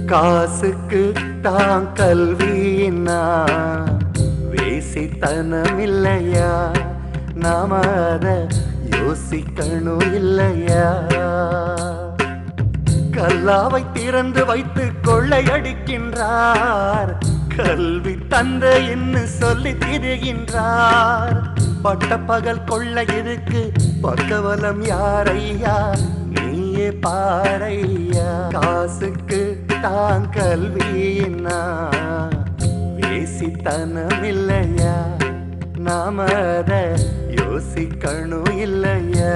காசுக்கு தான் கல்வின்னா வேசித்தனம் இல்லையா நாம அத யோசிக்கணும் இல்லையா கல்லாவை திறந்து வைத்து கொள்ளையடிக்கின்றார் கல்வி தந்தை என்று சொல்லி திரிகின்றார் பட்ட பகல் கொள்ளை இருக்கு பக்கவலம் யாரையா நீயே பாரையா காசுக்கு தான் கல்வினா வேசித்தனம் இல்லையா நாம அத யோசிக்கணும் இல்லையா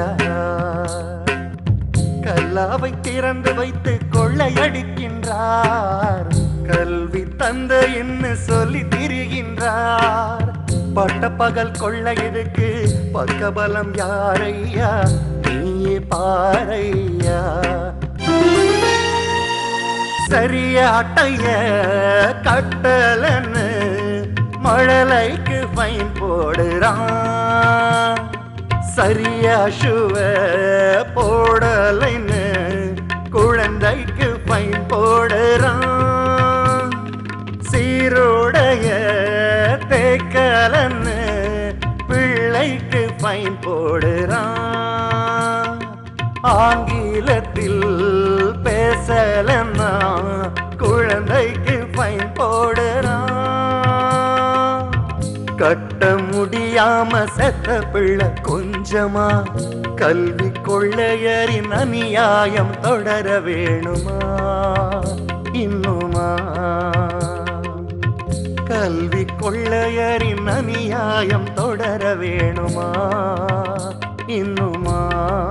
கல்லாவை திறந்து வைத்து கொள்ளையடிக்கின்றார் கல்வி தந்த என்ன சொல்லி திரிகின்றார் பட்ட பகல் கொள்ளை எதுக்கு பக்கபலம் யாரையா நீயே பாரையா சரியாட்டைய கட்டலன்னு மழலைக்கு ஃபைன் போடுறான் சரியா ஷுவ போடலைன்னு குழந்தைக்கு ஃபைன் போடுறான் சீருடைய தேக்கலன்னு பிள்ளைக்கு ஃபைன் போடுறான் ஆங்கிலத்தில் பேசலன்னா குழந்தைக்கு ஃபைன் போடுறான் கட்ட முடியாம செத்த பிள்ளை கொஞ்சமா கல்வி கொள்ளையரின் அநியாயம் தொடர வேணுமா இன்னுமா கல்வி கொள்ளையரின் அநியாயம் தொடர வேணுமா இன்னுமா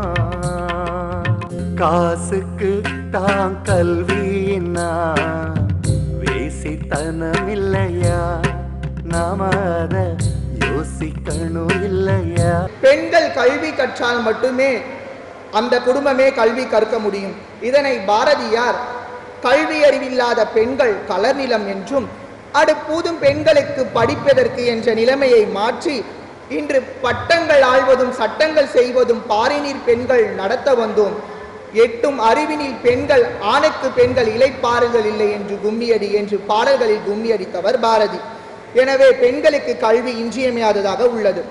காசுக்கு தான் கல்வினா வேசித்தனம் இல்லையா நாம அத யோசிக்கணும் இல்லையா பெண்கள் கல்வி கற்றால் மட்டுமே அந்த குடும்பமே கல்வி கற்க முடியும் இதனை பாரதியார் கல்வி அறிவில்லாத பெண்கள் கலர்நிலம் என்றும் அடுப்பூதும் பெண்களுக்கு படிப்பதற்கு என்ற நிலைமையை மாற்றி இன்று பட்டங்கள் ஆள்வதும் சட்டங்கள் செய்வதும் பாரினீர் பெண்கள் நடத்த வந்தோம் எட்டும் அறிவினில் பெண்கள் ஆணுக்கு பெண்கள் இலைப்பாறுதல் இல்லை என்று கும்மியடி என்று பாடல்களில் கும்மியடித்தவர் பாரதி எனவே பெண்களுக்கு கல்வி இன்றியமையாததாக உள்ளது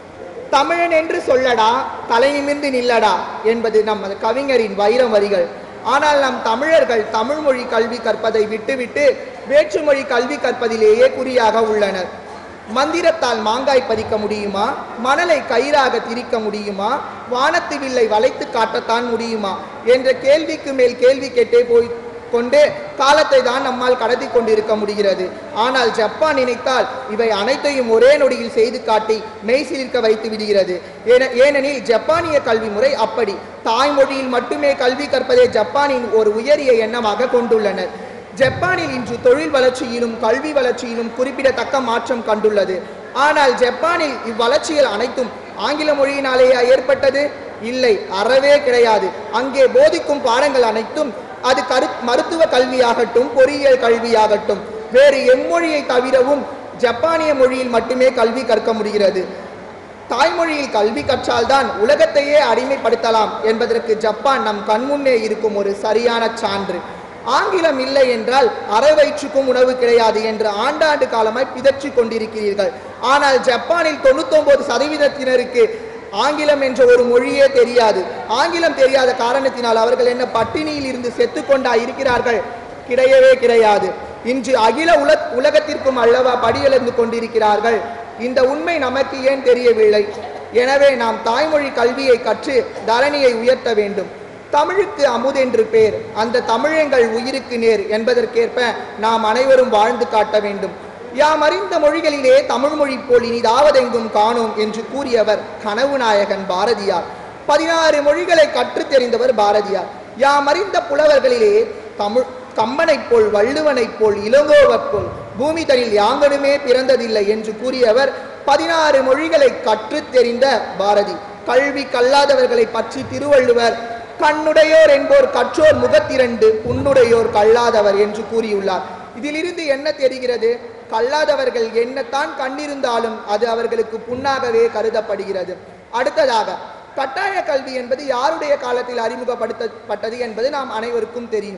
தமிழன் என்று சொல்லடா தலை நிமிர்ந்து நில்லடா என்பது நமது கவிஞரின் வைரம் வரிகள் ஆனால் நம் தமிழர்கள் தமிழ் மொழி கல்வி கற்பதை விட்டுவிட்டு வேற்றுமொழி கல்வி கற்பதிலேயே குறியாக உள்ளனர் மந்திரத்தால் மாங்காய் பறிக்க முடியுமா மணலை கயிறாக திரிக்க முடியுமா வானத்து வில்லை வளைத்து காட்டத்தான் முடியுமா என்ற கேள்விக்கு மேல் கேள்வி கேட்டே போய் கொண்டு காலத்தை தான் நம்மால் கடத்தி கொண்டிருக்க முடிகிறது ஆனால் ஜப்பான் நினைத்தால் இவை அனைத்தையும் ஒரே நொடியில் செய்து காட்டி மெய்சிலிருக்க வைத்து விடுகிறது ஏன- ஏனெனில் ஜப்பானிய கல்வி முறை அப்படி தாய்மொழியில் மட்டுமே கல்வி கற்பதே ஜப்பானின் ஒரு உயரிய எண்ணமாக கொண்டுள்ளனர் ஜப்பானில் இன்று தொழில் வளர்ச்சியிலும் கல்வி வளர்ச்சியிலும் குறிப்பிடத்தக்க மாற்றம் கண்டுள்ளது ஆனால் ஜப்பானில் இவ்வளர்ச்சிகள் அனைத்தும் ஆங்கில மொழியினாலேயா ஏற்பட்டது இல்லை அறவே கிடையாது அங்கே போதிக்கும் பாடங்கள் அனைத்தும் அது கரு மருத்துவ கல்வியாகட்டும் பொறியியல் கல்வியாகட்டும் வேறு எம்மொழியை தவிரவும் ஜப்பானிய மொழியில் மட்டுமே கல்வி கற்க முடிகிறது தாய்மொழியில் கல்வி கற்றால்தான் உலகத்தையே அடிமைப்படுத்தலாம் என்பதற்கு ஜப்பான் நம் கண்முன்னே இருக்கும் ஒரு சரியான சான்று ஆங்கிலம் இல்லை என்றால் அறவயிற்றுக்கும் உணவு கிடையாது என்று ஆண்டாண்டு காலமாய் பிதற்றிக் கொண்டிருக்கிறீர்கள் ஆனால் ஜப்பானில் தொண்ணூத்தொன்பது சதவீதத்தினருக்கு ஆங்கிலம் என்ற ஒரு மொழியே தெரியாது ஆங்கிலம் தெரியாத காரணத்தினால் அவர்கள் என்ன பட்டினியில் இருந்து செத்துக்கொண்டா இருக்கிறார்கள் கிடையவே கிடையாது இன்று அகில உல உலகத்திற்கும் அல்லவா படியெழுந்து கொண்டிருக்கிறார்கள் இந்த உண்மை நமக்கு ஏன் தெரியவில்லை எனவே நாம் தாய்மொழி கல்வியை கற்று தரணியை உயர்த்த வேண்டும் தமிழுக்கு அமுதென்று பேர் அந்த தமிழெங்கள் உயிருக்கு நேர் என்பதற்கேற்ப நாம் அனைவரும் வாழ்ந்து காட்ட வேண்டும் யாம் அறிந்த மொழிகளிலே தமிழ் மொழி போல் இனிதாவதெங்கும் காணோம் என்று கூறியவர் கனவு நாயகன் பாரதியார் பதினாறு மொழிகளை கற்றுத் தெரிந்தவர் பாரதியார் யாம் அறிந்த புலவர்களிலே தமிழ் கம்பனைப் போல் வள்ளுவனைப் போல் இளங்கோவற் போல் பூமி தனில் யாங்கனுமே பிறந்ததில்லை என்று கூறியவர் பதினாறு மொழிகளை கற்றுத் தெரிந்த பாரதி கல்வி கல்லாதவர்களை பற்றி திருவள்ளுவர் கண்ணுடையோர் என்போர் கற்றோர் முகத்திரண்டு புண்ணுடையோர் கல்லாதவர் என்று கூறியுள்ளார் இதிலிருந்து என்ன தெரிகிறது கல்லாதவர்கள் என்னத்தான் கண்ணிருந்தாலும் அது அவர்களுக்கு புண்ணாகவே கருதப்படுகிறது அடுத்ததாக கட்டாய கல்வி என்பது யாருடைய காலத்தில் அறிமுகப்படுத்தப்பட்டது என்பது நாம் அனைவருக்கும் தெரியும்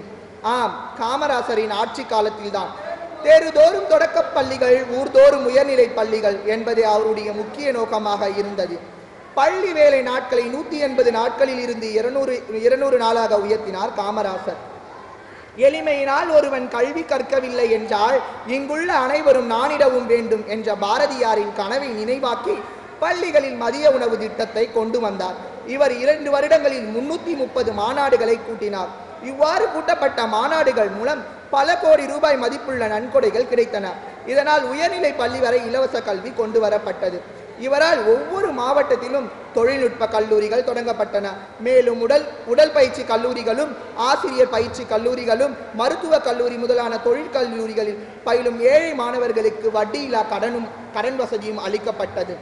ஆம் காமராசரின் ஆட்சி காலத்தில்தான் தெருதோறும் தொடக்கப் பள்ளிகள் ஊர்தோறும் உயர்நிலை பள்ளிகள் என்பது அவருடைய முக்கிய நோக்கமாக இருந்தது பள்ளி வேலை நாட்களை நூத்தி எண்பது நாட்களில் இருந்து இருநூறு இருநூறு நாளாக உயர்த்தினார் காமராசர் எளிமையினால் ஒருவன் கல்வி கற்கவில்லை என்றால் இங்குள்ள அனைவரும் நானிடவும் வேண்டும் என்ற பாரதியாரின் கனவை நினைவாக்கி பள்ளிகளில் மதிய உணவு திட்டத்தை கொண்டு வந்தார் இவர் இரண்டு வருடங்களில் முன்னூத்தி முப்பது மாநாடுகளை கூட்டினார் இவ்வாறு கூட்டப்பட்ட மாநாடுகள் மூலம் பல கோடி ரூபாய் மதிப்புள்ள நன்கொடைகள் கிடைத்தன இதனால் உயர்நிலை பள்ளி வரை இலவச கல்வி கொண்டு வரப்பட்டது இவரால் ஒவ்வொரு மாவட்டத்திலும் தொழில்நுட்ப கல்லூரிகள் தொடங்கப்பட்டன மேலும் உடல் உடல் பயிற்சி கல்லூரிகளும் ஆசிரியர் பயிற்சி கல்லூரிகளும் மருத்துவ கல்லூரி முதலான தொழிற்கல்லூரிகளில் பயிலும் ஏழை மாணவர்களுக்கு வட்டியில்லா கடனும் கடன் வசதியும் அளிக்கப்பட்டது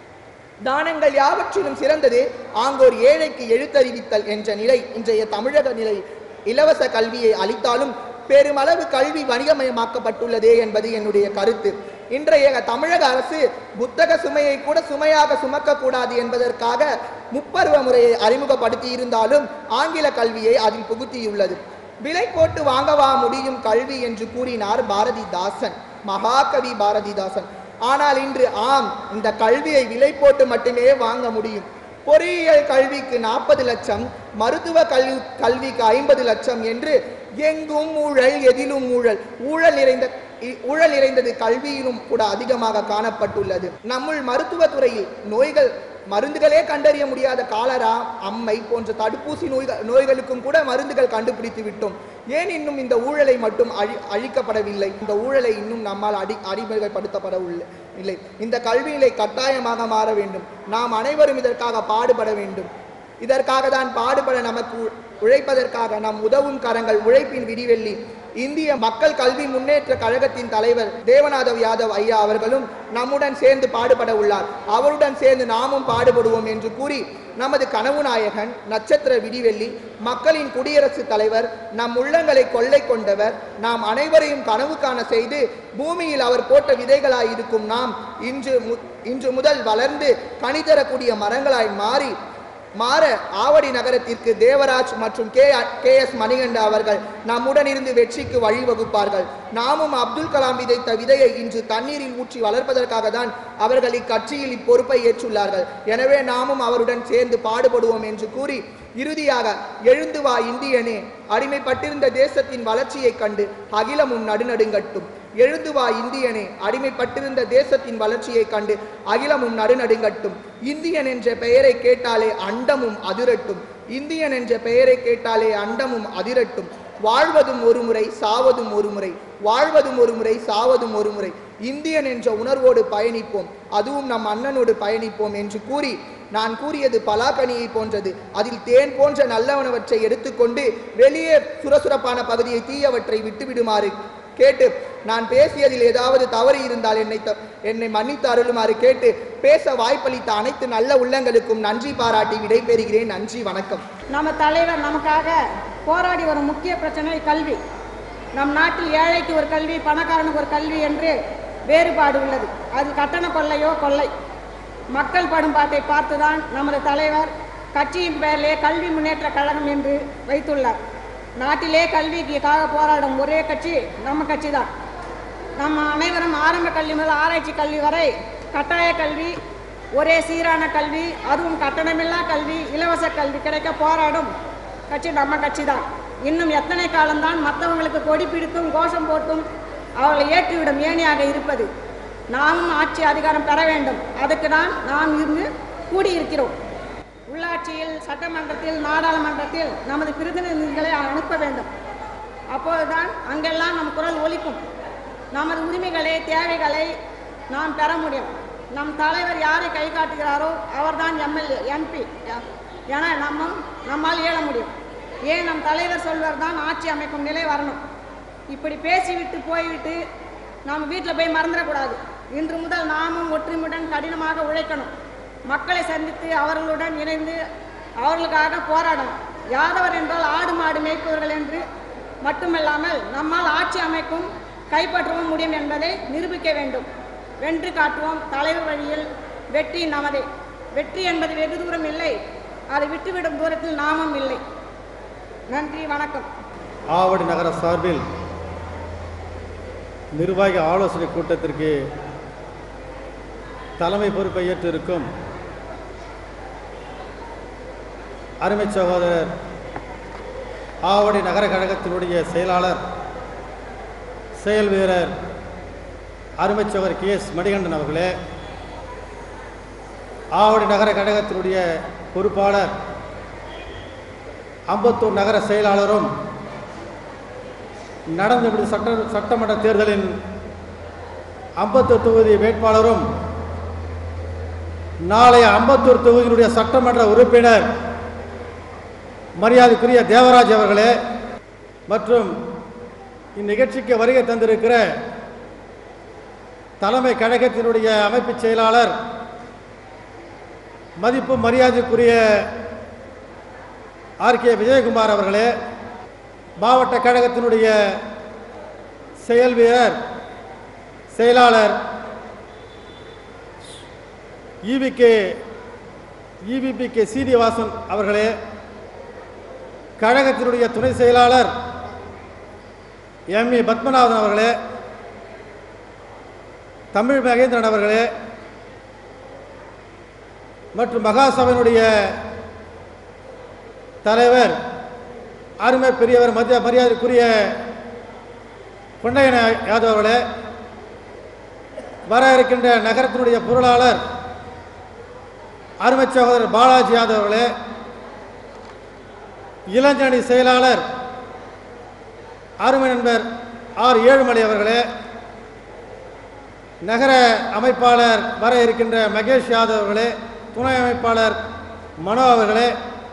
தானங்கள் யாவற்றிலும் சிறந்தது ஆங்கோர் ஏழைக்கு எழுத்தறிவித்தல் என்ற நிலை இன்றைய தமிழக நிலை இலவச கல்வியை அளித்தாலும் பெருமளவு கல்வி வணிகமயமாக்கப்பட்டுள்ளதே என்பது என்னுடைய கருத்து இன்றைய தமிழக அரசு புத்தக சுமையை கூட சுமையாக சுமக்கக்கூடாது என்பதற்காக முப்பருவ முறையை அறிமுகப்படுத்தி இருந்தாலும் ஆங்கில கல்வியை அதில் புகுத்தியுள்ளது விலை போட்டு வாங்கவா முடியும் கல்வி என்று கூறினார் பாரதிதாசன் மகாகவி பாரதிதாசன் ஆனால் இன்று ஆம் இந்த கல்வியை விலை போட்டு மட்டுமே வாங்க முடியும் பொறியியல் கல்விக்கு நாற்பது லட்சம் மருத்துவ கல்வி கல்விக்கு ஐம்பது லட்சம் என்று எங்கும் ஊழல் எதிலும் ஊழல் ஊழல் நிறைந்த இ- ஊழல் நிறைந்தது கல்வியிலும் கூட அதிகமாக காணப்பட்டுள்ளது நம்முள் மருத்துவத்துறையில் நோய்கள் மருந்துகளே கண்டறிய முடியாத காலரா அம்மை போன்ற தடுப்பூசி நோய்கள் நோய்களுக்கும் கூட மருந்துகள் கண்டுபிடித்து விட்டோம் ஏன் இன்னும் இந்த ஊழலை மட்டும் அழி அழிக்கப்படவில்லை இந்த ஊழலை இன்னும் நம்மால் அடி அடிமைப்படுத்தப்பட உள்ள இல்லை இந்த கல்வி நிலை கட்டாயமாக மாற வேண்டும் நாம் அனைவரும் இதற்காக பாடுபட வேண்டும் இதற்காக தான் பாடுபட நமக்கு உ- உழைப்பதற்காக நம் உதவும் கரங்கள் உழைப்பின் விடிவெள்ளி இந்திய மக்கள் கல்வி முன்னேற்ற கழகத்தின் தலைவர் தேவநாதவ் யாதவ் ஐயா அவர்களும் நம்முடன் சேர்ந்து பாடுபட உள்ளார் அவருடன் சேர்ந்து நாமும் பாடுபடுவோம் என்று கூறி நமது கனவு நாயகன் நட்சத்திர விடிவெள்ளி மக்களின் குடியரசுத் தலைவர் நம் உள்ளங்களை கொள்ளை கொண்டவர் நாம் அனைவரையும் கனவு காண செய்து பூமியில் அவர் போட்ட விதைகளாய் இருக்கும் நாம் இன்று மு- இன்று முதல் வளர்ந்து கனி தரக்கூடிய மரங்களாய் மாறி மாற ஆவடி நகரத்திற்கு தேவராஜ் மற்றும் கே கே எஸ் மணிகண்ட அவர்கள் நம்முடன் இருந்து வெற்றிக்கு வழிவகுப்பார்கள் நாமும் அப்துல் கலாம் விதைத்த விதையை இன்று தண்ணீரில் ஊற்றி வளர்ப்பதற்காக தான் அவர்கள் இக்கட்சியில் இப்பொறுப்பை ஏற்றுள்ளார்கள் எனவே நாமும் அவருடன் சேர்ந்து பாடுபடுவோம் என்று கூறி இறுதியாக எழுந்து வா இந்தியனே அடிமைப்பட்டிருந்த தேசத்தின் வளர்ச்சியைக் கண்டு அகிலமும் நடுநடுங்கட்டும் எழுந்து வா இந்தியனே அடிமைப்பட்டிருந்த தேசத்தின் வளர்ச்சியைக் கண்டு அகிலமும் நடுநடுங்கட்டும் இந்தியன் என்ற பெயரை கேட்டாலே அண்டமும் அதிரட்டும் இந்தியன் என்ற பெயரை கேட்டாலே அண்டமும் அதிரட்டும் வாழ்வதும் ஒரு முறை சாவதும் ஒரு முறை வாழ்வதும் ஒரு முறை சாவதும் ஒரு முறை இந்தியன் என்ற உணர்வோடு பயணிப்போம் அதுவும் நம் அண்ணனோடு பயணிப்போம் என்று கூறி நான் கூறியது பலாக்கனியை போன்றது அதில் தேன் போன்ற நல்லவனவற்றை எடுத்துக்கொண்டு வெளியே சுரசுரப்பான பகுதியை தீயவற்றை விட்டுவிடுமாறு கேட்டு நான் பேசியதில் ஏதாவது தவறு இருந்தால் என்னை த- என்னை மன்னித்து அருளுமாறு கேட்டு பேச வாய்ப்பளித்த அனைத்து நல்ல உள்ளங்களுக்கும் நன்றி பாராட்டி விடைபெறுகிறேன் நன்றி வணக்கம் நம்ம தலைவர் நமக்காக போராடி வரும் முக்கிய பிரச்சனை கல்வி நம் நாட்டில் ஏழைக்கு ஒரு கல்வி பணக்காரனுக்கு ஒரு கல்வி என்று வேறுபாடு உள்ளது அது கட்டண கொள்ளையோ கொள்ளை மக்கள் படும் பாட்டை பார்த்துதான் நமது தலைவர் கட்சியின் பெயரிலே கல்வி முன்னேற்ற கழகம் என்று வைத்துள்ளார் நாட்டிலே கல்விக்காக போராடும் ஒரே கட்சி நம்ம கட்சி தான் நம்ம அனைவரும் ஆரம்ப கல்வி முதல் ஆராய்ச்சி கல்வி வரை கட்டாய கல்வி ஒரே சீரான கல்வி அதுவும் கட்டணமில்லா கல்வி இலவச கல்வி கிடைக்க போராடும் கட்சி நம்ம கட்சி தான் இன்னும் எத்தனை காலம்தான் மற்றவங்களுக்கு கொடி பிடித்தும் கோஷம் போட்டும் அவர்களை ஏற்றிவிடும் ஏணியாக இருப்பது நாமும் ஆட்சி அதிகாரம் பெற வேண்டும் அதுக்கு தான் நாம் இங்கு கூடியிருக்கிறோம் உள்ளாட்சியில் சட்டமன்றத்தில் நாடாளுமன்றத்தில் நமது பிரதிநிதிகளை அனுப்ப வேண்டும் அப்போதுதான் அங்கெல்லாம் நம் குரல் ஒலிக்கும் நமது உரிமைகளை தேவைகளை நாம் பெற முடியும் நம் தலைவர் யாரை கை காட்டுகிறாரோ அவர்தான் எம்எல்ஏ எம்பி என நம்ம நம்மால் இயல முடியும் ஏன் நம் தலைவர் சொல்வர் தான் ஆட்சி அமைக்கும் நிலை வரணும் இப்படி பேசிவிட்டு போய்விட்டு நாம் வீட்டில் போய் மறந்துடக்கூடாது இன்று முதல் நாமும் ஒற்றுமையுடன் கடினமாக உழைக்கணும் மக்களை சந்தித்து அவர்களுடன் இணைந்து அவர்களுக்காக போராடணும் யாதவர் என்றால் ஆடு மாடு மேய்ப்பவர்கள் என்று மட்டுமல்லாமல் நம்மால் ஆட்சி அமைக்கும் கைப்பற்றவும் முடியும் என்பதை நிரூபிக்க வேண்டும் வென்று காட்டுவோம் தலைவர் வழியில் வெற்றி நமதே வெற்றி என்பது வெகு தூரம் இல்லை அதை விட்டுவிடும் தூரத்தில் நாமும் இல்லை நன்றி வணக்கம் ஆவடி நகர சார்பில் நிர்வாக ஆலோசனை கூட்டத்திற்கு தலைமை பொறுப்பை ஏற்றிருக்கும் அருமை சகோதரர் ஆவடி நகர கழகத்தினுடைய செயலாளர் செயல் வீரர் அருமை சகோதரர் கே எஸ் மணிகண்டன் அவர்களே ஆவடி நகர கழகத்தினுடைய பொறுப்பாளர் அம்பத்தூர் நகர செயலாளரும் நடந்து முடிந்த சட்ட சட்டமன்ற தேர்தலின் அம்பத்தூர் தொகுதி வேட்பாளரும் நாளைய அம்பத்தூர் தொகுதியினுடைய சட்டமன்ற உறுப்பினர் மரியாதைக்குரிய தேவராஜ் அவர்களே மற்றும் இந்நிகழ்ச்சிக்கு வருகை தந்திருக்கிற தலைமை கழகத்தினுடைய அமைப்புச் செயலாளர் மதிப்பு மரியாதைக்குரிய ஆர் கே விஜயகுமார் அவர்களே மாவட்ட கழகத்தினுடைய செயல் வீரர் செயலாளர் ஈவிகே இவிபி கே சீனிவாசன் அவர்களே கழகத்தினுடைய துணை செயலாளர் எம் இ பத்மநாதன் அவர்களே தமிழ் மகேந்திரன் அவர்களே மற்றும் மகாசபையினுடைய தலைவர் அருமை பெரியவர் மத்திய மரியாதைக்குரிய பொன்னையன யாதவ் அவர்களே வர இருக்கின்ற நகரத்தினுடைய பொருளாளர் அருமை சகோதரர் பாலாஜி யாதவ் அவர்களே இளஞ்சணி செயலாளர் அருமை நண்பர் ஆர் ஏழுமலை அவர்களே நகர அமைப்பாளர் வர இருக்கின்ற மகேஷ் யாதவ் அவர்களே துணை அமைப்பாளர் மனோ அவர்களே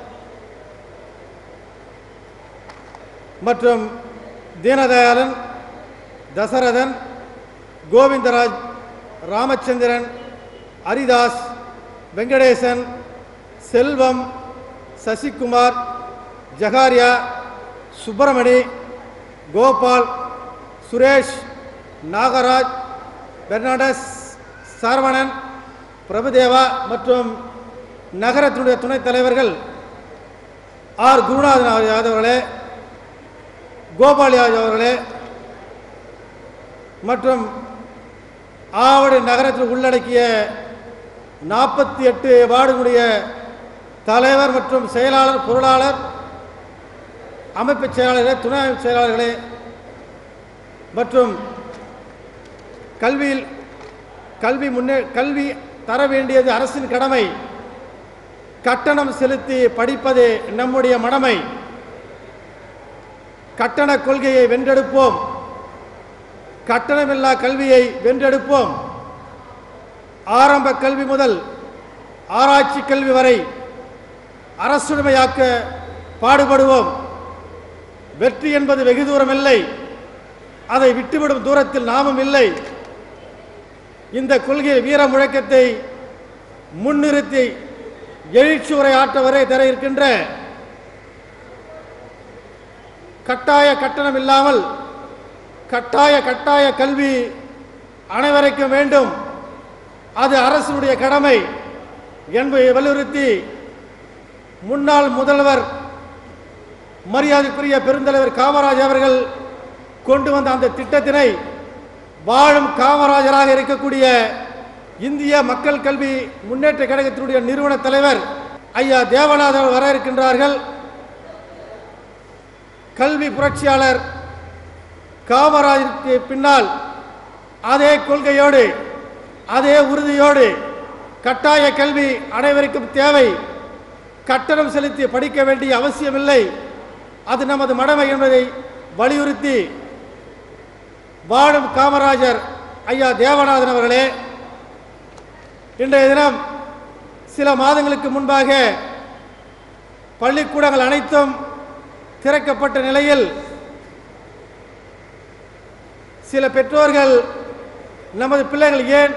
மற்றும் தீனதயாளன் தசரதன் கோவிந்தராஜ் ராமச்சந்திரன் ஹரிதாஸ் வெங்கடேசன் செல்வம் சசிகுமார் ஜகாரியா சுப்பிரமணி கோபால் சுரேஷ் நாகராஜ் பெர்னாடஸ் சரவணன் பிரபுதேவா மற்றும் நகரத்தினுடைய துணைத் தலைவர்கள் ஆர் குருநாதன் யாதவ் அவர்களே கோபால் யாதவ் அவர்களே மற்றும் ஆவடி நகரத்தில் உள்ளடக்கிய நாற்பத்தி எட்டு வார்டுகளுடைய தலைவர் மற்றும் செயலாளர் பொருளாளர் அமைப்பு செயலாளர்களே துணை அமைப்பு செயலாளர்களே மற்றும் கல்வியில் கல்வி முன்னே கல்வி தர வேண்டியது அரசின் கடமை கட்டணம் செலுத்தி படிப்பது நம்முடைய மடமை கட்டண கொள்கையை வென்றெடுப்போம் கட்டணமில்லா கல்வியை வென்றெடுப்போம் ஆரம்ப கல்வி முதல் ஆராய்ச்சி கல்வி வரை அரசுடைமையாக்க பாடுபடுவோம் வெற்றி என்பது வெகு தூரம் இல்லை அதை விட்டுவிடும் தூரத்தில் நாமும் இல்லை இந்த கொள்கை வீர முழக்கத்தை முன்னிறுத்தி எழுச்சி உரை ஆற்ற வரை தர இருக்கின்ற கட்டாய கட்டணம் இல்லாமல் கட்டாய கட்டாய கல்வி அனைவருக்கும் வேண்டும் அது அரசுடைய கடமை என்பதை வலியுறுத்தி முன்னாள் முதல்வர் மரியாதைக்குரிய பெருந்தலைவர் காமராஜ் அவர்கள் கொண்டு வந்த அந்த திட்டத்தினை வாழும் காமராஜராக இருக்கக்கூடிய இந்திய மக்கள் கல்வி முன்னேற்ற கழகத்தினுடைய நிறுவன தலைவர் ஐயா தேவநாதன் வர இருக்கின்றார்கள் கல்வி புரட்சியாளர் காமராஜருக்கு பின்னால் அதே கொள்கையோடு அதே உறுதியோடு கட்டாய கல்வி அனைவருக்கும் தேவை கட்டணம் செலுத்தி படிக்க வேண்டிய அவசியமில்லை அது நமது மடமை என்பதை வலியுறுத்தி வாழும் காமராஜர் ஐயா தேவநாதன் அவர்களே இன்றைய தினம் சில மாதங்களுக்கு முன்பாக பள்ளிக்கூடங்கள் அனைத்தும் திறக்கப்பட்ட நிலையில் சில பெற்றோர்கள் நமது பிள்ளைகள் ஏன்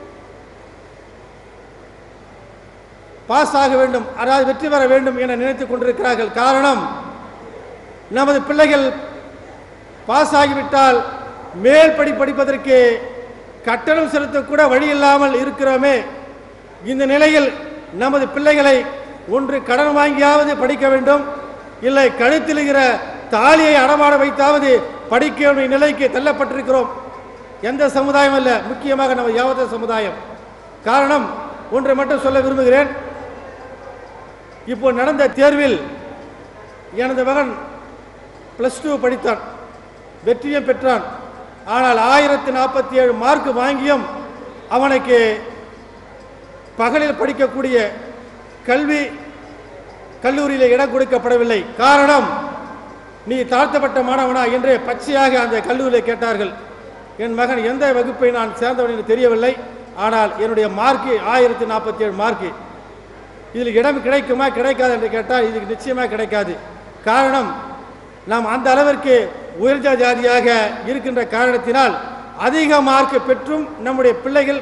பாஸ் ஆக வேண்டும் அதாவது வெற்றி பெற வேண்டும் என நினைத்துக் கொண்டிருக்கிறார்கள் காரணம் நமது பிள்ளைகள் பாஸ் ஆகிவிட்டால் மேல் படி படிப்பதற்கு கட்டணம் செலுத்தக்கூட வழி இல்லாமல் இருக்கிறோமே இந்த நிலையில் நமது பிள்ளைகளை ஒன்று கடன் வாங்கியாவது படிக்க வேண்டும் இல்லை கழுத்தில் இருக்கிற தாலியை அடமாட வைத்தாவது படிக்க வேண்டிய நிலைக்கு தள்ளப்பட்டிருக்கிறோம் எந்த சமுதாயம் அல்ல முக்கியமாக நம்ம யாவத சமுதாயம் காரணம் ஒன்றை மட்டும் சொல்ல விரும்புகிறேன் இப்போ நடந்த தேர்வில் எனது மகன் ப்ளஸ் டூ படித்தான் வெற்றியும் பெற்றான் ஆனால் ஆயிரத்தி நாற்பத்தி ஏழு மார்க் வாங்கியும் அவனுக்கு பகலில் படிக்கக்கூடிய கல்வி கல்லூரியில் இடம் கொடுக்கப்படவில்லை காரணம் நீ தாழ்த்தப்பட்ட மாணவனா என்று பச்சையாக அந்த கல்லூரியில் கேட்டார்கள் என் மகன் எந்த வகுப்பை நான் சேர்ந்தவன் என்று தெரியவில்லை ஆனால் என்னுடைய மார்க்கு ஆயிரத்தி நாற்பத்தி ஏழு மார்க்கு இதில் இடம் கிடைக்குமா கிடைக்காது என்று கேட்டால் இதுக்கு நிச்சயமாக கிடைக்காது காரணம் நாம் அந்த அளவிற்கு உயர்ந்த ஜாதியாக இருக்கின்ற காரணத்தினால் அதிக மார்க் பெற்றும் நம்முடைய பிள்ளைகள்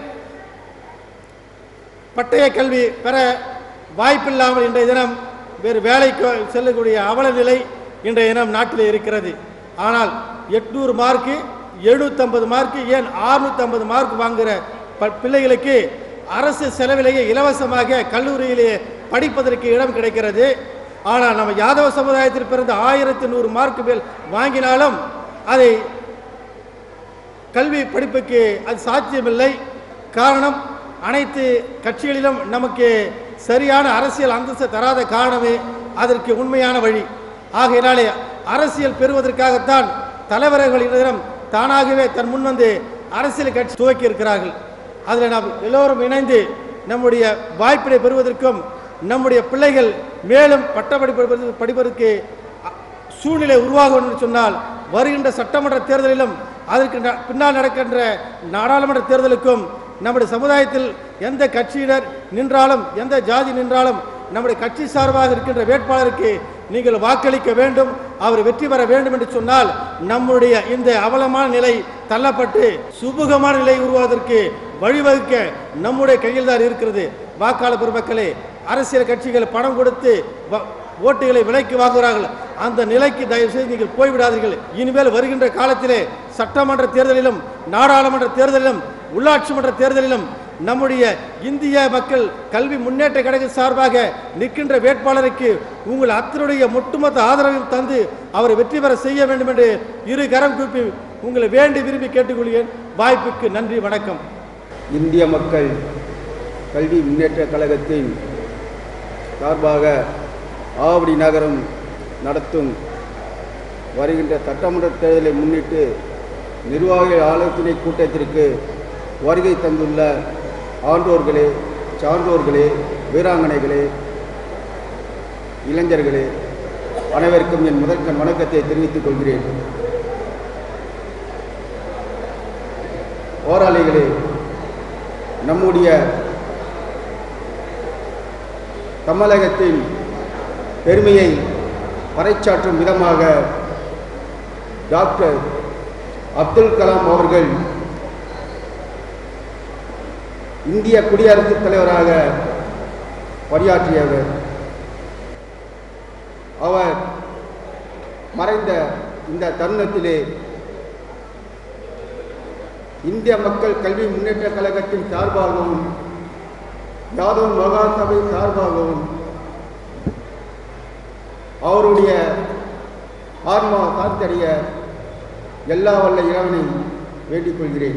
பட்டய கல்வி பெற வாய்ப்பில்லாமல் இன்றைய தினம் வேறு வேலைக்கு செல்லக்கூடிய அவல நிலை இன்றைய தினம் நாட்டில் இருக்கிறது ஆனால் எட்நூறு மார்க்கு எழுநூற்றம்பது மார்க்கு ஏன் ஆறுநூற்றம்பது மார்க் வாங்குகிற ப- பிள்ளைகளுக்கு அரசு செலவிலேயே இலவசமாக கல்லூரியிலே படிப்பதற்கு இடம் கிடைக்கிறது ஆனால் நம்ம யாதவ சமுதாயத்தில் பிறந்த ஆயிரத்தி நூறு மார்க் மேல் வாங்கினாலும் அதை கல்வி படிப்புக்கு அது சாத்தியமில்லை காரணம் அனைத்து கட்சிகளிலும் நமக்கு சரியான அரசியல் அந்தஸ்து தராத காரணமே அதற்கு உண்மையான வழி ஆகையினாலே அரசியல் பெறுவதற்காகத்தான் தலைவர்கள் இடம் தானாகவே தன் முன் வந்து அரசியல் கட்சி துவக்கி இருக்கிறார்கள் அதில் நாம் எல்லோரும் இணைந்து நம்முடைய வாய்ப்பினை பெறுவதற்கும் நம்முடைய பிள்ளைகள் மேலும் பட்டப்படிப்பு படிப்பதற்கு- படிப்பதற்கு சூழ்நிலை உருவாகும் என்று சொன்னால் வருகின்ற சட்டமன்ற தேர்தலிலும் அதற்கு ந- பின்னால் நடக்கின்ற நாடாளுமன்ற தேர்தலுக்கும் நம்முடைய சமுதாயத்தில் எந்த கட்சியினர் நின்றாலும் எந்த ஜாதி நின்றாலும் நம்முடைய கட்சி சார்பாக இருக்கின்ற வேட்பாளருக்கு நீங்கள் வாக்களிக்க வேண்டும் அவர் வெற்றி பெற வேண்டும் என்று சொன்னால் நம்முடைய இந்த அவலமான நிலை தள்ளப்பட்டு சுபுகமான நிலை உருவாவதற்கு வழிவகுக்க நம்முடைய கையில் தான் இருக்கிறது வாக்காளர் பெருமக்களே அரசியல் கட்சிகள் பணம் கொடுத்து வ- ஓட்டுகளை விலைக்கு வாங்குகிறார்கள் அந்த நிலைக்கு தயவு செய்து நீங்கள் போய்விடாதீர்கள் இனிமேல் வருகின்ற காலத்திலே சட்டமன்ற தேர்தலிலும் நாடாளுமன்ற தேர்தலிலும் உள்ளாட்சி மன்ற தேர்தலிலும் நம்முடைய இந்திய மக்கள் கல்வி முன்னேற்ற கழக சார்பாக நிற்கின்ற வேட்பாளருக்கு உங்கள் அத்தனுடைய ஒட்டுமொத்த ஆதரவையும் தந்து அவரை வெற்றி பெற செய்ய வேண்டும் என்று இரு கரம் கூப்பி உங்களை வேண்டி விரும்பி கேட்டுக்கொள்கிறேன் வாய்ப்புக்கு நன்றி வணக்கம் இந்திய மக்கள் கல்வி முன்னேற்ற கழகத்தின் சார்பாக ஆவடி நகரம் நடத்தும் வருகின்ற சட்டமன்ற தேர்தலை முன்னிட்டு நிர்வாக ஆலோசனை கூட்டத்திற்கு வருகை தந்துள்ள ஆண்டோர்களே சான்றோர்களே வீராங்கனைகளே இளைஞர்களே அனைவருக்கும் என் முதற்கண் வணக்கத்தை தெரிவித்துக் கொள்கிறேன் போராளிகளே நம்முடைய தமிழகத்தின் பெருமையை பறைச்சாற்றும் விதமாக டாக்டர் அப்துல் கலாம் அவர்கள் இந்திய குடியரசுத் தலைவராக பணியாற்றியவர் அவர் மறைந்த இந்த தருணத்திலே இந்திய மக்கள் கல்வி முன்னேற்ற கழகத்தின் சார்பாகவும் யாதவ் மகாசபை சார்பாகவும் அவருடைய ஆன்மா சார்த்தடைய எல்லா வல்ல இறைவனை வேண்டிக் கொள்கிறேன்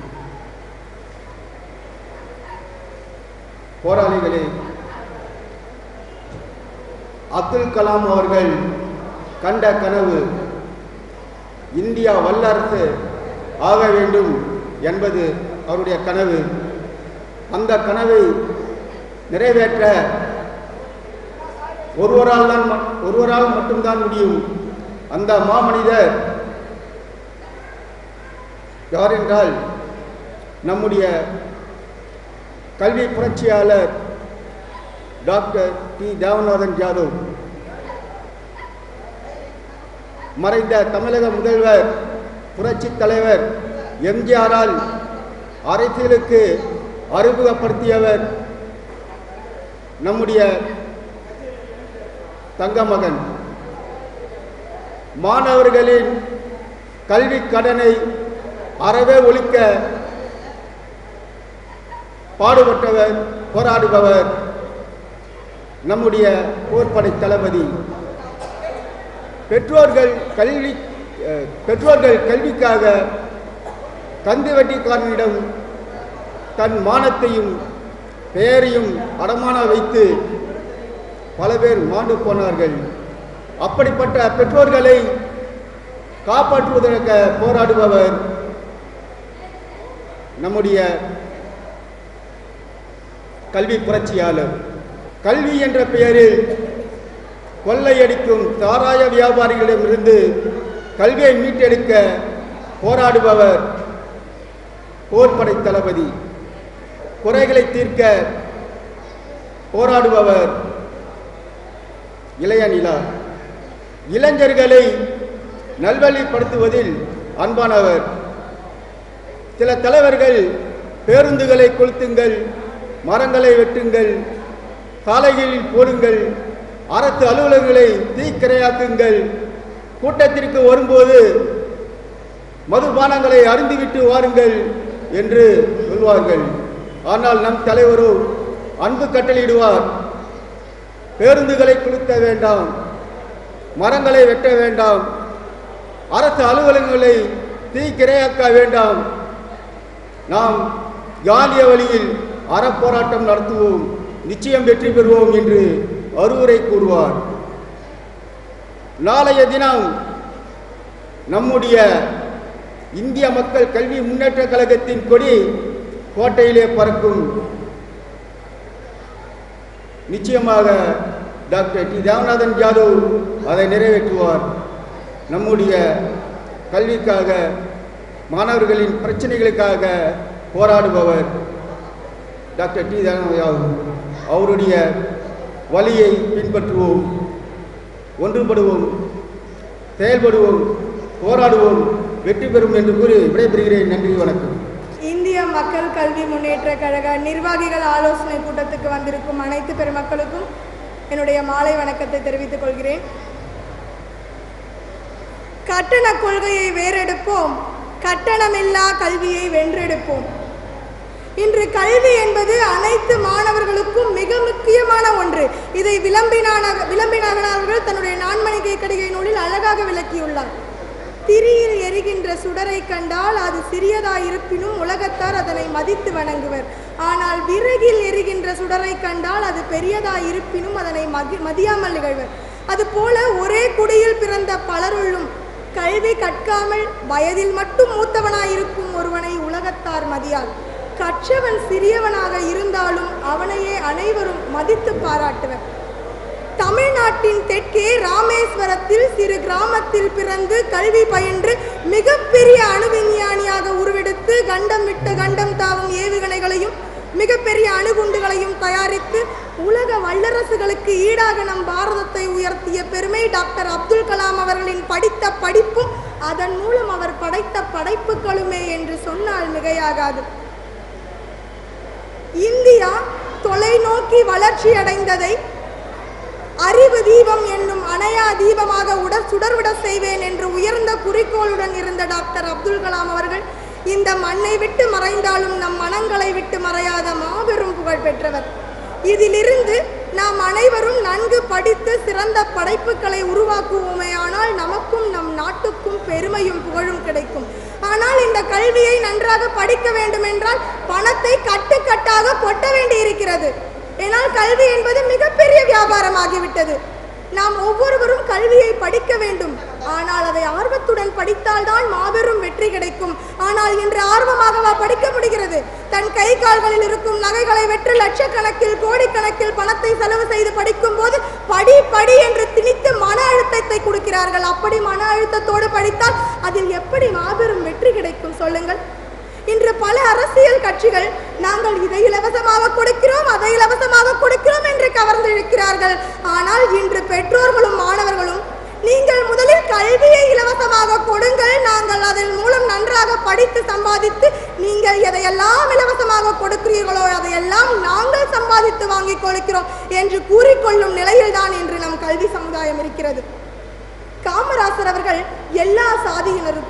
போராளிகளே அப்துல் கலாம் அவர்கள் கண்ட கனவு இந்தியா வல்லரசு ஆக வேண்டும் என்பது அவருடைய கனவு அந்த கனவை நிறைவேற்ற ஒருவரால் தான் ம- ஒருவரால் மட்டும்தான் முடியும் அந்த மாமனிதர் யார் என்றால் நம்முடைய கல்வி புரட்சியாளர் டாக்டர் டி தேவநாதன் ஜாதவ் மறைந்த தமிழக முதல்வர் புரட்சித் தலைவர் எம்ஜிஆரால் அரசியலுக்கு அறிமுகப்படுத்தியவர் நம்முடைய தங்கமகன் மாணவர்களின் கல்வி கடனை அறவே ஒழிக்க பாடுபட்டவர் போராடுபவர் நம்முடைய போர்ப்படை தளபதி பெற்றோர்கள் கல்வி அஹ், பெற்றோர்கள் கல்விக்காக கந்து வட்டிக்காரனிடம் தன் மானத்தையும் பெயரையும் அடமான வைத்து பல பேர் மாண்டு போனார்கள் அப்படிப்பட்ட பெற்றோர்களை காப்பாற்றுவதற்கு போராடுபவர் நம்முடைய கல்வி புரட்சியாளர் கல்வி என்ற பெயரில் கொள்ளையடிக்கும் சாராய வியாபாரிகளிடமிருந்து கல்வியை மீட்டெடுக்க போராடுபவர் போர்ப்படை தளபதி குறைகளை தீர்க்க போராடுபவர் இளைய நிலா இளைஞர்களை நல்வழிப்படுத்துவதில் அன்பானவர் சில தலைவர்கள் பேருந்துகளை கொளுத்துங்கள் மரங்களை வெட்டுங்கள் சாலைகளில் போடுங்கள் அரசு அலுவலர்களை தீக்கிரையாக்குங்கள் கூட்டத்திற்கு வரும்போது மதுபானங்களை அருந்திவிட்டு வாருங்கள் என்று சொல்வார்கள் ஆனால் நம் தலைவரோ அன்பு கட்டளையிடுவார் பேருந்துகளை கொளுத்த வேண்டாம் மரங்களை வெட்ட வேண்டாம் அரசு அலுவலகங்களை தீக்கிரையாக்க வேண்டாம் நாம் காந்திய வழியில் அறப்போராட்டம் நடத்துவோம் நிச்சயம் வெற்றி பெறுவோம் என்று அறிவுரை கூறுவார் நாளைய தினம் நம்முடைய இந்திய மக்கள் கல்வி முன்னேற்ற கழகத்தின் கொடி கோட்டையிலே பறக்கும் நிச்சயமாக டாக்டர் டி தேவநாதன் யாதவ் அதை நிறைவேற்றுவார் நம்முடைய கல்விக்காக மாணவர்களின் பிரச்சனைகளுக்காக போராடுபவர் டாக்டர் டி தேவநாதன் யாதவ் அவருடைய வழியை பின்பற்றுவோம் ஒன்றுபடுவோம் செயல்படுவோம் போராடுவோம் வெற்றி பெறும் என்று கூறி விடைபெறுகிறேன் நன்றி வணக்கம் இந்திய மக்கள் கல்வி முன்னேற்ற கழக நிர்வாகிகள் ஆலோசனை கூட்டத்துக்கு வந்திருக்கும் அனைத்து பெருமக்களுக்கும் என்னுடைய மாலை வணக்கத்தை தெரிவித்துக் கொள்கிறேன் கட்டண கொள்கையை வேறெடுப்போம் கட்டணமில்லா கல்வியை வென்றெடுப்போம் இன்று கல்வி என்பது அனைத்து மாணவர்களுக்கும் மிக முக்கியமான ஒன்று இதை விளம்பினான விளம்பினார்கள் அவர்கள் தன்னுடைய நான்மணிகை கடிகை நூலில் அழகாக விளக்கியுள்ளார் திரியில் எரிகின்ற சுடரை கண்டால் அது சிறியதாயிருப்பினும் உலகத்தார் அதனை மதித்து வணங்குவர் ஆனால் விறகில் எரிகின்ற சுடரை கண்டால் அது பெரியதாயிருப்பினும் அதனை மதி மதியாமல் நிகழ்வர் அதுபோல ஒரே குடியில் பிறந்த பலருள்ளும் கல்வி கற்காமல் வயதில் மட்டும் மூத்தவனாயிருக்கும் ஒருவனை உலகத்தார் மதியால் கற்றவன் சிறியவனாக இருந்தாலும் அவனையே அனைவரும் மதித்து பாராட்டுவர் தமிழ்நாட்டின் தெற்கே ராமேஸ்வரத்தில் சிறு கிராமத்தில் பிறந்து கல்வி பயின்று மிகப்பெரிய அணு விஞ்ஞானியாக உருவெடுத்து கண்டம் விட்டு கண்டம் தாவும் ஏவுகணைகளையும் மிகப்பெரிய அணுகுண்டுகளையும் தயாரித்து உலக வல்லரசுகளுக்கு ஈடாக நம் பாரதத்தை உயர்த்திய பெருமை டாக்டர் அப்துல் கலாம் அவர்களின் படித்த படிப்பும் அதன் மூலம் அவர் படைத்த படைப்புகளுமே என்று சொன்னால் மிகையாகாது இந்தியா தொலைநோக்கி வளர்ச்சி அடைந்ததை அறிவு தீபம் என்னும் அணையா தீபமாக உடற் சுடர்விட செய்வேன் என்று உயர்ந்த குறிக்கோளுடன் இருந்த டாக்டர் அப்துல் கலாம் அவர்கள் இந்த மண்ணை விட்டு மறைந்தாலும் நம் மனங்களை விட்டு மறையாத மாபெரும் புகழ் பெற்றவர் இதிலிருந்து நாம் அனைவரும் நன்கு படித்து சிறந்த படைப்புகளை உருவாக்குவோமே ஆனால் நமக்கும் நம் நாட்டுக்கும் பெருமையும் புகழும் கிடைக்கும் ஆனால் இந்த கல்வியை நன்றாக படிக்க வேண்டும் என்றால் பணத்தை கட்டுக்கட்டாக கொட்ட வேண்டியிருக்கிறது ஏனால் கல்வி என்பது மிகப்பெரிய வியாபாரமாகிவிட்டது நாம் ஒவ்வொருவரும் கல்வியை படிக்க வேண்டும் ஆனால் அதை ஆர்வத்துடன் படித்தால்தான் மாபெரும் வெற்றி கிடைக்கும் ஆனால் இன்று ஆர்வமாகவா படிக்க முடிகிறது தன் கை கால்களில் இருக்கும் நகைகளை வெற்று லட்சக்கணக்கில் கோடிக்கணக்கில் பணத்தை செலவு செய்து படிக்கும் போது படி படி என்று திணித்து மன அழுத்தத்தை கொடுக்கிறார்கள் அப்படி மன அழுத்தத்தோடு படித்தால் அதில் எப்படி மாபெரும் வெற்றி கிடைக்கும் சொல்லுங்கள் இன்று பல அரசியல் கட்சிகள் நாங்கள் இதை இலவசமாக கொடுக்கிறோம் அதை இலவசமாக கொடுக்கிறோம் என்று கவர்ந்து இழுக்கிறார்கள் ஆனால் இன்று பெற்றோர்களும் மாணவர்களும் நீங்கள் முதலில் கல்வியை இலவசமாக கொடுங்கள் நாங்கள் அதன் மூலம் நன்றாக படித்து சம்பாதித்து நீங்கள் எதையெல்லாம் இலவசமாக கொடுக்கிறீர்களோ அதையெல்லாம் நாங்கள் சம்பாதித்து வாங்கிக் கொடுக்கிறோம் என்று கூறிக்கொள்ளும் நிலையில்தான் இன்று நம் கல்வி சமுதாயம் இருக்கிறது காமராசர் அவர்கள் எல்லா சாதியினருக்கும்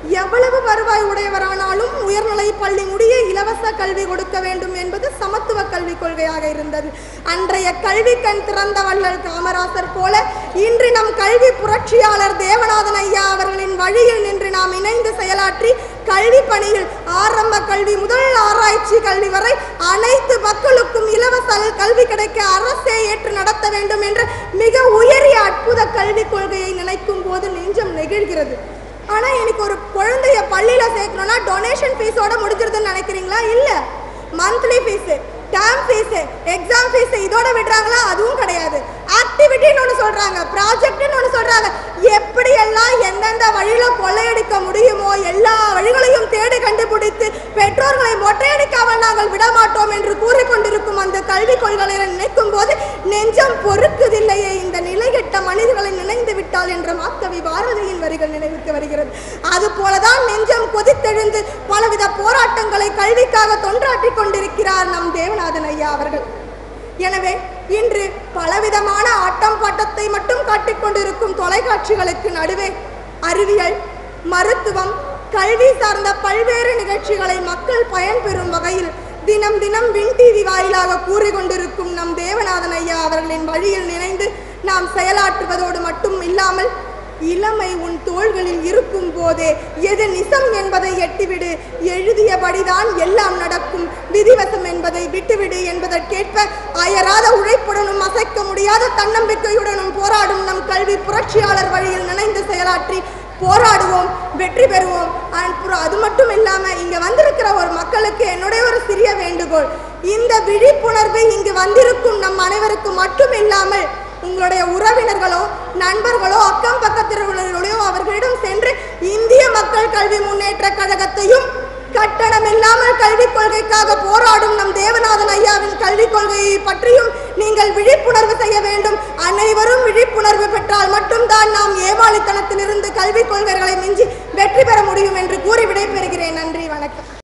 எவ்வளவு வருவாய் உடையவரானாலும் உயர்நிலை பள்ளி முடிய இலவச கல்வி கொடுக்க வேண்டும் என்பது சமத்துவ கல்விக் கொள்கையாக இருந்தது அன்றைய கல்வி கண் திறந்த வள்ளல் காமராசர் போல இன்று நம் கல்வி புரட்சியாளர் தேவநாதன் ஐயா அவர்களின் வழியில் நின்று நாம் இணைந்து செயலாற்றி கல்வி பணியில் ஆரம்ப கல்வி முதல் ஆராய்ச்சி கல்வி வரை அனைத்து மக்களுக்கும் இலவச கல்வி கிடைக்க அரசே ஏற்று நடத்த வேண்டும் என்ற மிக உயரிய அற்புத கல்விக் கொள்கையை நினைக்கும் போது நெஞ்சம் நெகிழ்கிறது ஆனா எனக்கு ஒரு குழந்தைய பள்ளியில சேர்க்கணும்னா டொனேஷன் ஃபீஸோட முடிஞ்சிருதுன்னு நினைக்கிறீங்களா இல்ல monthly fee term fee exam fee இதோட விடுறாங்களா அதுவும் கிடையாது ஆக்டிவிட்டின்னு ஒன்று சொல்றாங்க ப்ராஜெக்ட்னு ஒன்று சொல்றாங்க எப்படி எல்லாம் எந்தெந்த வழியில கொள்ளையடிக்க முடியுமோ எல்லா வழிகளையும் தேடி கண்டுபிடித்து பெற்றோர்களை மொட்டையடிக்காமல் நாங்கள் விடமாட்டோம் என்று கூறிக்கொண்டிருக்கும் அந்த கல்விக் கொள்கைகளை நினைக்கும் போது நெஞ்சம் பொறுக்குதில்லையே இந்த நிலைகெட்ட மனிதர்களை நினைந்து விட்டால் என்ற மாக்கவி பாரதியின் வரிகள் நினைவுக்கு வருகிறது அது போலதான் நெஞ்சம் கொதித்தெழுந்து பலவித போராட்டங்களை கல்விக்காக தொன்றாற்றிக் கொண்டிருக்கிறார் நம் தேவநாதன் ஐயா அவர்கள் எனவே இன்று பலவிதமான ஆட்டம் பாட்டத்தை மட்டும் காட்டிக் கொண்டிருக்கும் தொலைக்காட்சிகளுக்கு நடுவே அறிவியல் மருத்துவம் கல்வி சார்ந்த பல்வேறு நிகழ்ச்சிகளை மக்கள் பயன்பெறும் வகையில் தினம் தினம் வின் டிவி வாயிலாக கூறிக்கொண்டிருக்கும் நம் தேவநாதன் ஐயா அவர்களின் வழியில் நினைந்து நாம் செயலாற்றுவதோடு மட்டும் இல்லாமல் இளமை உன் தோள்களில் இருக்கும் போதே எது நிசம் என்பதை எட்டிவிடு எழுதியபடிதான் எல்லாம் நடக்கும் விதிவசம் என்பதை விட்டுவிடு என்பதற்கேற்ப அயராத உழைப்புடனும் அசைக்க முடியாத தன்னம்பிக்கையுடனும் போராடும் நம் கல்வி புரட்சியாளர் வழியில் நினைந்து செயலாற்றி போராடுவோம் வெற்றி பெறுவோம் அப்புறம் அது மட்டும் இல்லாம இங்க வந்திருக்கிற ஒரு மக்களுக்கு என்னுடைய ஒரு சிறிய வேண்டுகோள் இந்த விழிப்புணர்வு இங்கு வந்திருக்கும் நம் அனைவருக்கும் மட்டும் இல்லாமல் உங்களுடைய உறவினர்களோ நண்பர்களோ அக்கம் பக்கத்தினர்களோ அவர்களிடம் சென்று இந்திய மக்கள் கல்வி முன்னேற்ற கழகத்தையும் கட்டணம் இல்லாமல் கல்விக் கொள்கைக்காக போராடும் நம் தேவநாதன் ஐயாவின் கல்விக் கொள்கையை பற்றியும் நீங்கள் விழிப்புணர்வு செய்ய வேண்டும் அனைவரும் விழிப்புணர்வு பெற்றால் மட்டும்தான் நாம் ஏமாளித்தனத்திலிருந்து கல்விக் கொள்கைகளை மிஞ்சி வெற்றி பெற முடியும் என்று கூறி விடைபெறுகிறேன் நன்றி வணக்கம்